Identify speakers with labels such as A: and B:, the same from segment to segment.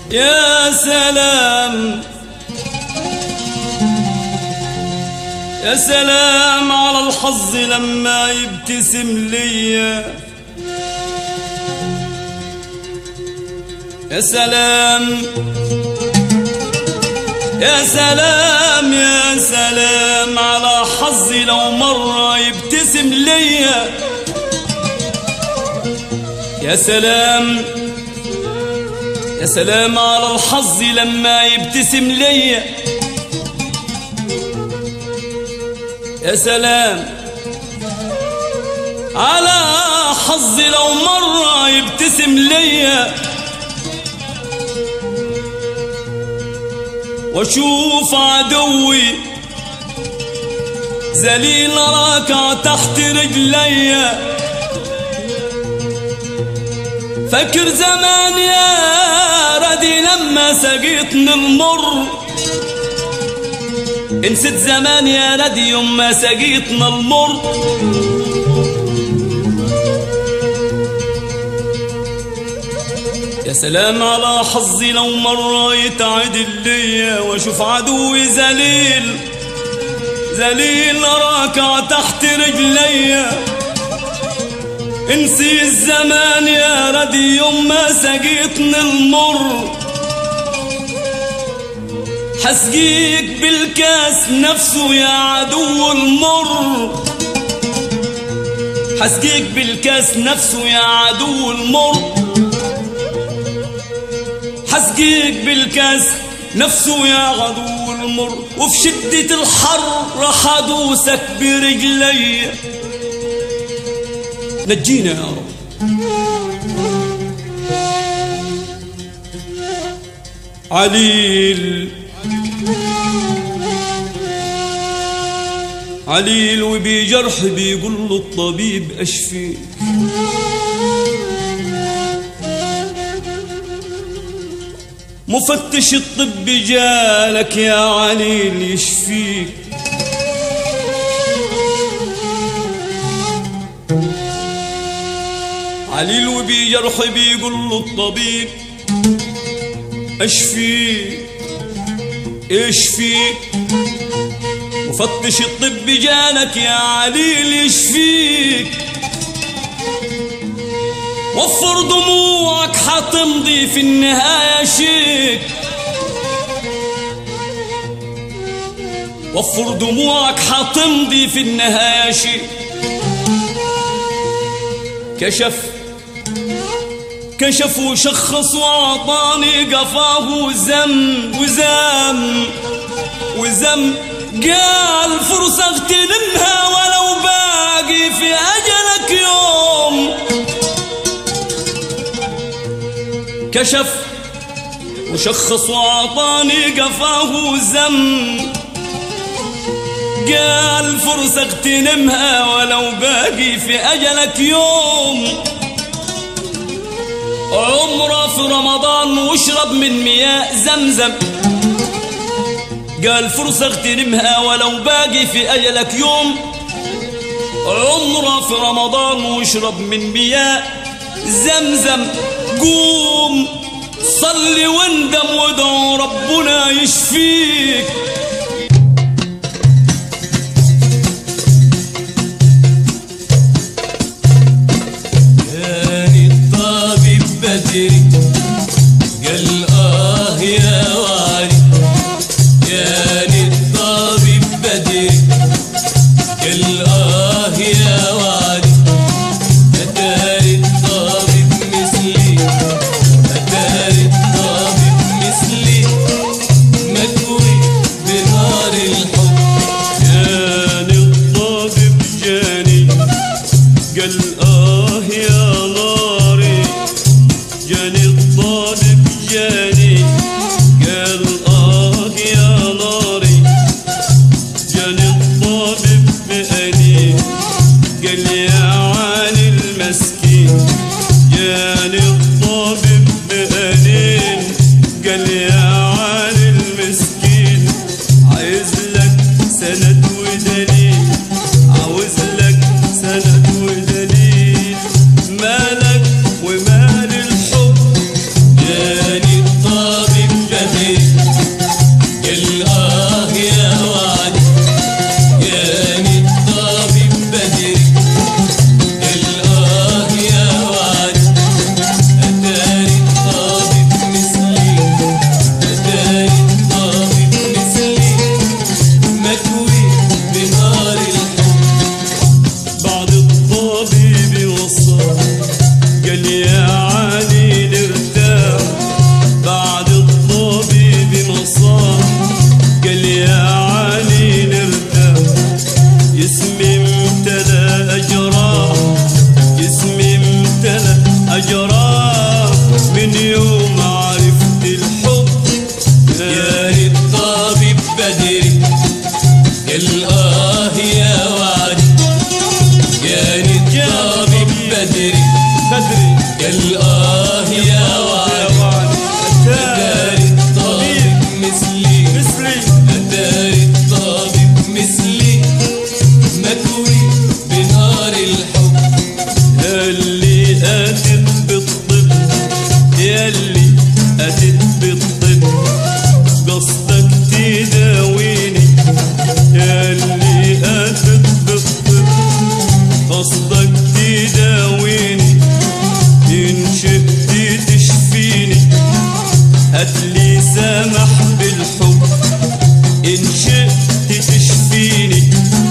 A: يا سلام يا سلام على الحظ لما يبتسم ليا يا سلام يا سلام يا سلام على حظي لو مرة يبتسم ليا يا سلام يا سلام على الحظ لما يبتسم ليا يا سلام على حظي لو مرة يبتسم ليا واشوف عدوي ذليل راكع تحت رجليا فاكر زمان يا ردي لما سقيتني المر نسيت زمان يا ردي يوم ما سقيتنا المر يا سلام على حظي لو مرة يتعدل ليا واشوف عدوي ذليل ذليل راكع تحت رجليا انسي الزمان يا ردي يوم ما سقيتني المر حسقيك بالكاس نفسه يا عدو المر حسقيك بالكاس نفسه يا عدو المر حسقيك بالكاس نفسه يا عدو المر وفي شدة الحر راح ادوسك برجلي نجينا يا رب عليل عليل وبجرح بيقول له الطبيب اشفيك مفتش الطب جالك يا عليل يشفيك عليل وبجرح بيقول له الطبيب اشفيك اشفيك مفتش الطب جالك يا عليل يشفيك وفر دموعك حتمضي في النهاية شيك وفر دموعك حتمضي في النهاية شيك كشف كشف وشخص وعطاني قفاه زم وزم وزم قال فرصة اغتنمها ولو باقي في أجلك يوم كشف وشخص وعطاني قفاه زم قال فرصة اغتنمها ولو باقي في أجلك يوم عمره في رمضان واشرب من مياه زمزم قال فرصة اغتنمها ولو باقي في أجلك يوم عمره في رمضان واشرب من مياه زمزم قوم صلي واندم وادعو ربنا يشفيك
B: كان الطبيب بدري قال آه يا وعلي كان الطبيب بدري قال آه يا وعلي أتاري الطبيب مثلي أتاري الطبيب مثلي مكوي بنار الحب
A: كان الطبيب جاني قال آه يا ناري جاني
B: آه يا وعد
A: أتاري
B: أتاري الطبيب مثلي
A: مثلي
B: أتاري الطبيب مثلي مكوي بنار الحب
A: ياللي أتت بالطب ياللي أتت بالطب قصدك تداويني ياللي أتت بالطب قصدك تداويني إن شئت تشفيني هاتلي سمح بالحب إن شئت تشفيني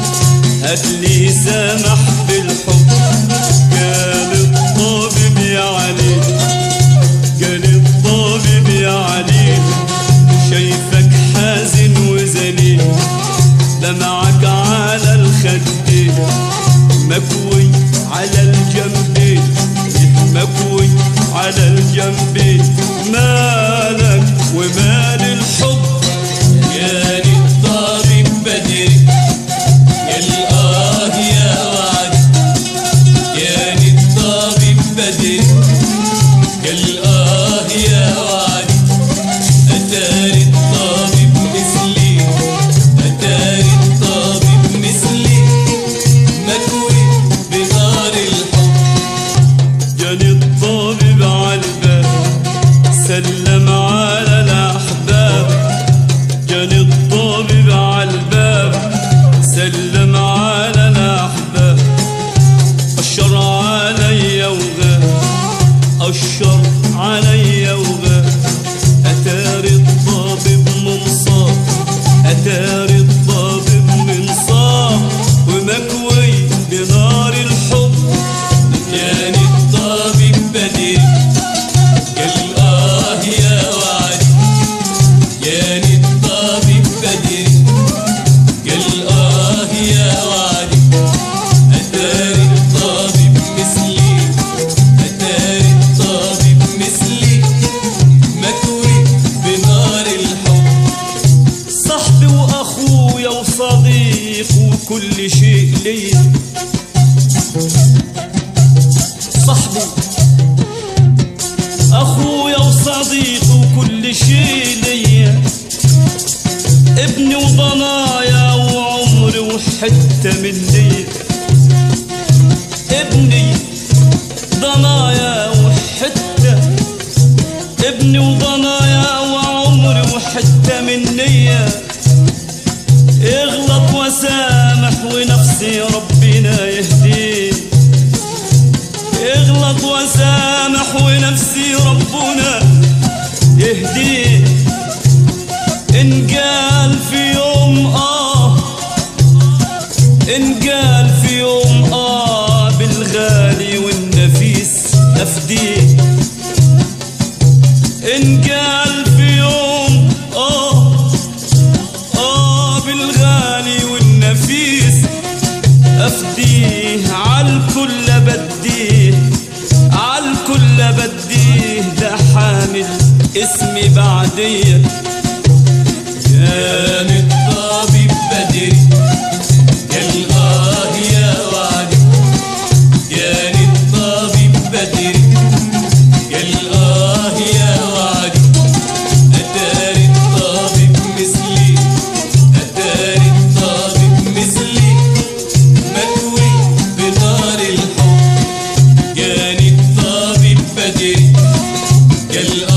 A: هاتلي سمح بالحب قال الطبيب يا علي قال الطبيب يا علي شايفك حزين وذليل دمعك على الخدين مكوي على الجنبين مكوي على الجنبين مالك ومال الحب
B: جاني الطبيب بدري قال آه يا وعد جاني الطبيب بدري قال آه يا وعد أتاري الطبيب مثلي أتاري الطبيب مثلي مكوي بنار الحب
A: جاني الطبيب عالباب سلم على الأحباب جاني الطبيب عالباب سلم على الأحباب أشر علي وغاب أشر علي وغاب أتاري الطبيب منصاب أتاري الطبيب منصاب ومكوي بنار الحب
B: جاني الطبيب بدري قال آه يا وعد جاني الطبيب بدري قال آه يا وعد أتاري الطبيب مثلي أتاري الطبيب مثلي مكوي بنار الحب
A: صاحبي واخويا وصديق وكل شيء ليا صاحبي اخويا وصديق وكل شيء ليا ابني وضنايا وعمري وحته من ليا ابني ضنايا وحته ابني وضنايا وعمري وحتة من نية اغلط وسامح ونفسي ربنا يهديه اغلط وسامح ونفسي ربنا يهديه ان قال في يوم اه ان قال في يوم اه بالغالي والنفيس افديه إن قال في يوم آه آه بالغالي والنفيس أفديه عالكل بديه عالكل بديه ده حامل اسمي بعديه
B: كان الطبيب بدري قال آه يا وعد كان الطبيب بدري قال آه يا وعد أتاري الطبيب مثلي أتاري الطبيب مثلي مكوي بنار الحب كان الطبيب بدري قال